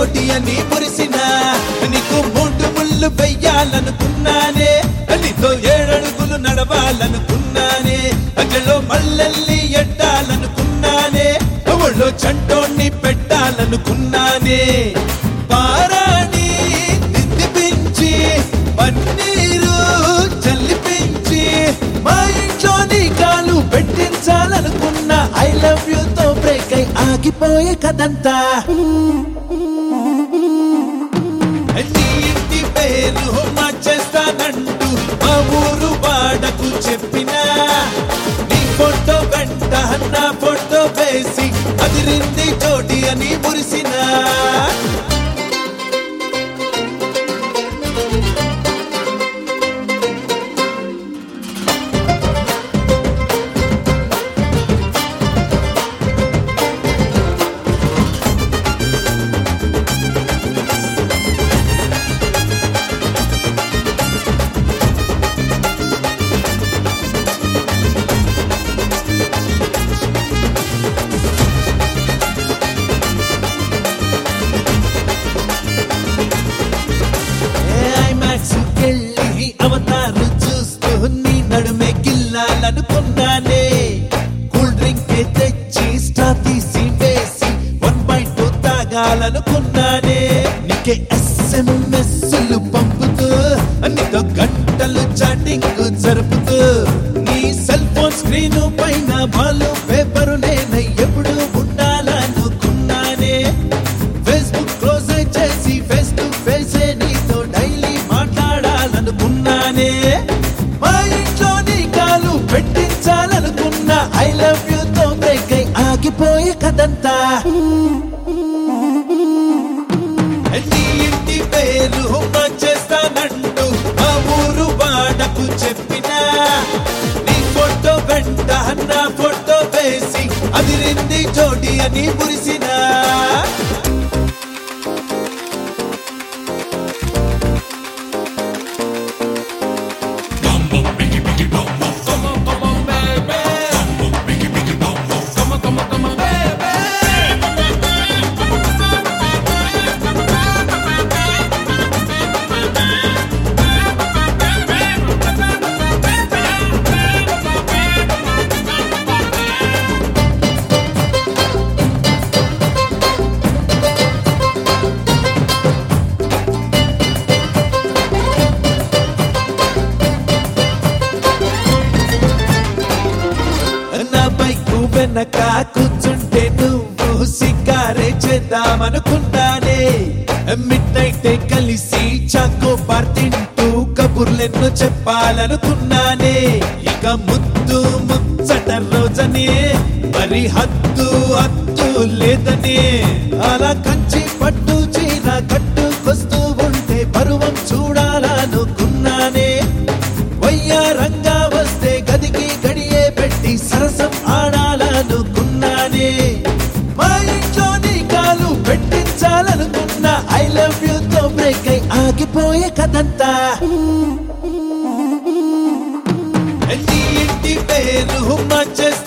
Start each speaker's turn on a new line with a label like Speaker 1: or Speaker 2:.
Speaker 1: జోడి అని మురిసిన నీకు మూడు ముళ్ళు వెయ్యాలనుకున్నానే నీతో ఏడడుగులు నడవాలనుకున్నానే అగలో మల్లెల్లి ఎట్టాలనుకున్నానే ఒళ్ళో చంటోణ్ణి పెట్టాలనుకున్నానే పారాణి నిందిపించి పన్నీరు చల్లిపించి మా ఇంట్లోని కాలు పెట్టించాలనుకున్నా ఐ లవ్ యూ తో బ్రేక్ అయి ఆగిపోయే కదంతా నీ ఇంటి పేరు మార్చేస్తానంటూ మా ఊరు వాడకు చెప్పినా నీ ఫోటో వెంట నా ఫోటో వేసి అదిరింది జోడి అని మురిసినా ఐమాక్స్ కెళ్ళి అవతారు చూస్తూ నీ నడుమే గిల్లాలనుకున్నానే కూల్ డ్రింక్ తెచ్చి స్టా తీసి వేసి వన్ బైట్ తాగాలనుకున్నానే నీకే ఎస్ఎంఎస్లు పంపుతూ నీతో గంటలు చాటింగ్ జరుపుతూ నీ సెల్ ఫోన్ స్క్రీన్ పైన బాలు పేపరు నేనై ఎప్పుడు ఉండాలనుకున్నానే ఫేస్బుక్ క్లోజ్ చేసి ఫేస్ టు ఫేస్ నీతో డైలీ మాట్లాడాలనుకున్నానే మా ఇంట్లో నీ కాలు పెట్టించాలనుకున్నా ఐ లవ్ యూ తో బ్రేక్ అయి ఆగిపోయే కదంతా నీ ఇంటి పేరు మార్చేస్తానంటూ మా ఊరు వాడకు చెప్పినా నీ ఫోటో వెంట నా ఫోటో వేసి అదిరింది జోడి అని మురిసినా నా బైక్ వెనక కూర్చుంటే నువ్వు సిగారే చేద్దామనుకున్నానే మిడ్ నైట్ కలిసి చాకో బార్ తింటూ కబుర్లెన్నో చెప్పాలనుకున్నానే ఇక ముద్దు ముచ్చట రోజనే మరి హద్దు హద్దు లేదనే అలా కంచి పట్టు చీర కట్టుకొస్తూ ఉంటే పరువం చూడాలనుకున్నానే వయ్యారంగా వస్తే గదికి గడియే పెట్టి సరసం ఆడాలనుకున్నానే మా ఇంట్లో నీ కాలు పెట్టించాలనుకున్నా ఐ లవ్ యూ తో బ్రేక్ అయి ఆగిపోయే కదంతా నీ ఇంటి పేరు మార్చేస్తానంటూ